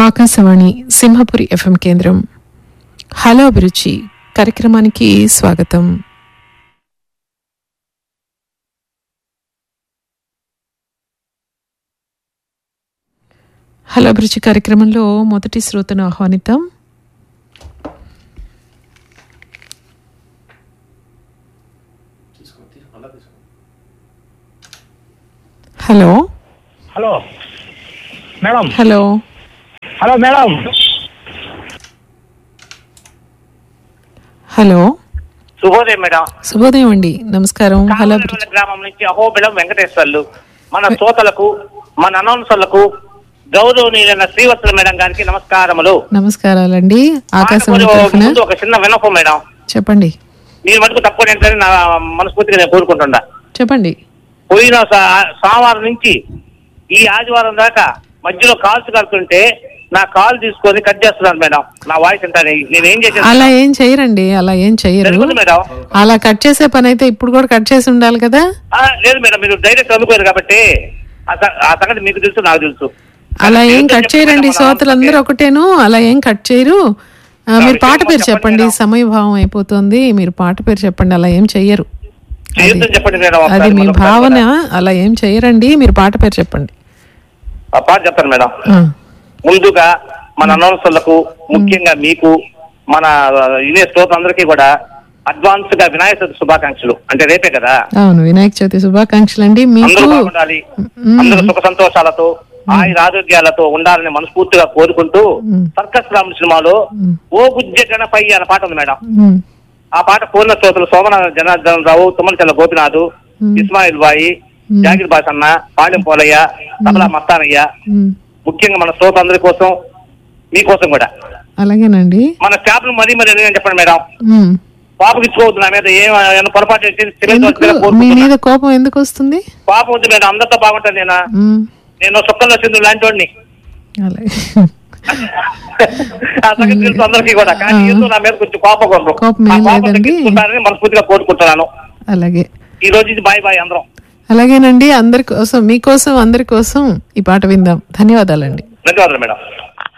Akashvani Simhapuri FM కేంద్రం hello అభిరుచి కార్యక్రమానికి స్వాగతం హలో అభిరుచి కార్యక్రమంలో మొదటి శ్రోతను ఆహ్వానిద్దాం hello hello madam hello hello madam hello శుభోదయం మేడం శుభోదయం అండి నమస్కారం హలో అభిరుచి కామనపల్లి గ్రామం నుంచి అహోబిలం వెంకటేశ్వర్లు మన శ్రోతలకు మన అనౌన్సర్లకు గౌరవనీయులైన శ్రీవత్సల మేడం గారికి నమస్కారములు నమస్కారాలండి ఆకాశవాణి మాకు తరఫున ముందు ఒక చిన్న వినపం మేడం చెప్పండి మీరు మటుకు తప్పని ఏంటని నా మనస్ఫూర్తిగా నేను కోరుకుంటుండా చెప్పండి పోయిన సా- సోమవారం నుంచి ఈ ఆదివారం దాకా మధ్యలో కాల్స్ కడుతుంటే నా కాల్ తీసుకొని కట్ చేస్తున్నాను మేడం నా వాయిస్ ఎంత నేను ఏం చేసాను అలా ఏం చేయరండి అలా ఏం చేయరు తెలుగుంది మేడం అలా కట్ చేసే పని అయితే ఇప్పుడు కూడా కట్ చేసి ఉండాలి కదా ఆ, లేదు మేడం మీరు డైరెక్ట్ అనుకోరు కాబట్టి ఆ స- ఆ సంగతి మీకు తెలుసు నాకు తెలుసు అలా ఏం మీరు కట్ చేయరండి చెప్పండి శ్రోతలందరూ ఒకటేను అలా ఏం కట్ చేయరు ఆ, మీరు విషయం పాట పేరు చెప్పండి చెప్పండి మేడం. సమయభావం అయిపోతుంది మీరు పాట పేరు చెప్పండి అలా ఏం చెయ్యరు చేయొద్దని చెప్పండి మేడం అది ఒకసారి మీ మనం ఒకసారి భావన కూడా. అలా ఏం చెయ్యరండి మీరు పాట పేరు చెప్పండి ఆ పాట చెప్తాను మేడం ఆ, ముందుగా మన అనౌన్సర్లకు ముఖ్యంగా మీకు మన ఇదే శ్రోతలందరికీ కూడా అడ్వాన్స్ గా వినాయక చవితి శుభాకాంక్షలు అంటే రేపే కదా అవును వినాయక చవితి శుభాకాంక్షలు అండి మీకు అందరూ బాగుండాలి మ్మ్. అందరూ సుఖ సంతోషాలతో ఆయుర ఆరోగ్యాలతో ఉండాలని మనస్ఫూర్తిగా కోరుకుంటూ మ్మ్. సర్కస్ రాముడు సినిమాలో ఓ బుజ్జ గణపయ్య అనే పాట ఉంది మేడం ఉమ్, ఆ పాట పూర్ణ శ్రోతలు సోమనాథ జనార్దన్ రావు తుమ్మలచల్ల గోపినాథ్ ఇస్మాయిల్ బాయి జాగిర్ బాసన్న పాలెం పోలయ్య తబలా మస్తానయ్య ఉమ్, ముఖ్యంగా మన శ్రోత అందరి కోసం మీకోసం కూడా అలాగేనండి మన స్టాఫ్ ను మరీ మరీ ఎందుకని చెప్పండి మేడం ఉమ్. పాపకి ఇచ్చుకోవద్దు నా మీద ఏం ఏమైనా పొరపాటు చేసి సిమెంట్ ఎందుకు వచ్చి మీ కోరుకుంటున్నా. మీద కోపం ఎందుకు వస్తుంది పాప వద్దు మేడం అందరితో బాగుంటాను నేను ఉమ్, నేను సుక్కల్లో చిందు లాంటి వాడిని అలాగే ఆ సంగతి తెలుసు అందరికీ కూడా కానీ ఎందుకు నా మీద కొంచెం కోపం కొనరు కోపం ఏం ఆ కోపం లేదండి. తగ్గించుకుంటారని మనస్ఫూర్తిగా కోరుకుంటున్నాను అలాగే ఈ రోజు ఇది బాయ్ బాయ్ అందరం అలాగేనండి అందరి కోసం మీకోసం అందరి కోసం ఈ పాట విందాం ధన్యవాదాలండి ధన్యవాదాలు మేడం